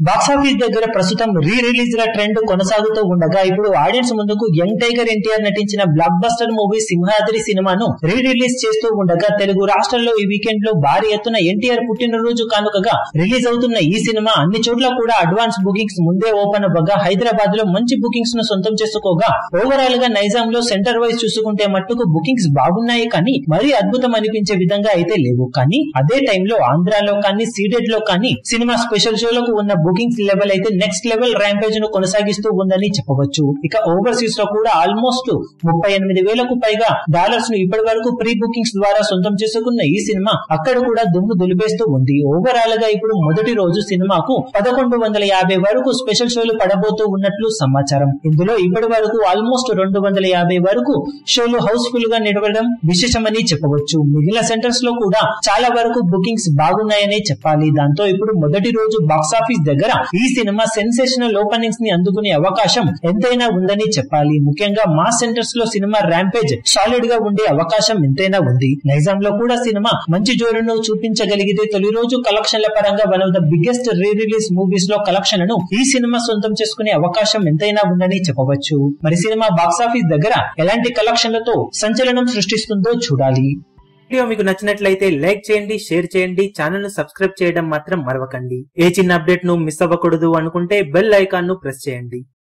box office దగ్గర ప్రస్తుతం re release ల ట్రెండ్ కొనసాగుతూ ఉండగా ఇప్పుడు ఆడియన్స్ ముందుకు యంగ్ టైగర్ ఎన్టీఆర్ నటించిన బ్లాక్ బస్టర్ మూవీ సింహాద్రి సినిమాను రీ రిలీజ్ చేస్తూ ఉండగా తెలుగు రాష్ట్రాల్లో ఈ వీకెండ్ లో భారీ ఎత్తున ఎన్టీఆర్ పుట్టినరోజు కానుకగా రిలీజ్ అవుతున్న ఈ సినిమా అన్ని చోట్ల కూడా అడ్వాన్స్ బుకింగ్స్ ముందే ఓపెన్ అవ్వగా హైదరాబాద్ లో మంచి బుకింగ్స్ ను సొంతం చేసుకోగా ఓవరాల్ గా నైజాం లో సెంటర్ వైజ్ చూసుకుంటే మట్టుకు బుకింగ్స్ బాగున్నాయి కానీ మరీ అద్భుతం అనిపించే విధంగా అయితే లేవు కానీ అదే టైంలో ఆంధ్రాలో కానీ సీడెడ్ లో కానీ సినిమా స్పెషల్ షోలకు ఉన్న బుకింగ్స్ లెవెల్ అయితే నెక్స్ట్ లెవెల్ ర్యాంపేజ్ ను కొనసాగిస్తూ ఉందని చెప్పవచ్చు ఇక ఓవర్సీస్ లో కూడా ఆల్మోస్ట్ ముప్పై ఎనిమిది వేలకు పైగా డాలర్స్ ను ఇప్పటి వరకు ప్రీ బుకింగ్స్ ద్వారా సొంతం చేసుకున్న ఈ సినిమా అక్కడ కూడా దుమ్ము దులిపేస్తూ ఉంది ఓవరాల్ గా ఇప్పుడు మొదటి రోజు సినిమాకు పదకొండు వందల యాభై వరకు స్పెషల్ షోలు పడబోతూ ఉన్నట్లు సమాచారం ఇందులో ఇప్పటి వరకు ఆల్మోస్ట్ రెండు వందల యాభై వరకు షోలు హౌస్ఫుల్ గా నిలవడం విశేషమని చెప్పవచ్చు మిగిలిన సెంటర్స్ లో కూడా చాలా వరకు బుకింగ్స్ బాగున్నాయనే చెప్పాలి దాంతో ఇప్పుడు మొదటి రోజు బాక్సాఫీస్ దగ్గర ఈ సినిమా సెన్సేషనల్ ఓపెనింగ్స్ ని అందుకునే అవకాశం ఎంతైనా ఉందని చెప్పాలి ముఖ్యంగా మా సెంటర్స్ లో సినిమా ర్యాంపేజ్ సాలిడ్ గా ఉండే అవకాశం ఎంతైనా ఉంది నైజాం లో కూడా సినిమా మంచి జోరును చూపించగలిగితే తొలి రోజు కలెక్షన్ల పరంగా one of the biggest rerelease movies లో కలెక్షన్లను ఈ సినిమా సొంతం చేసుకునే అవకాశం ఎంతైనా ఉందని చెప్పవచ్చు మరి సినిమా బాక్సాఫీస్ దగ్గర ఎలాంటి కలెక్షన్లతో సంచలనం సృష్టిస్తుందో చూడాలి వీడియో మీకు నచ్చినట్లయితే లైక్ చేయండి షేర్ చేయండి ఛానల్ ను సబ్స్క్రైబ్ చేయడం మాత్రం మరవకండి ఏ చిన్న అప్డేట్ ను మిస్ అవ్వకూడదు అనుకుంటే బెల్ ఐకాన్ ను ప్రెస్ చేయండి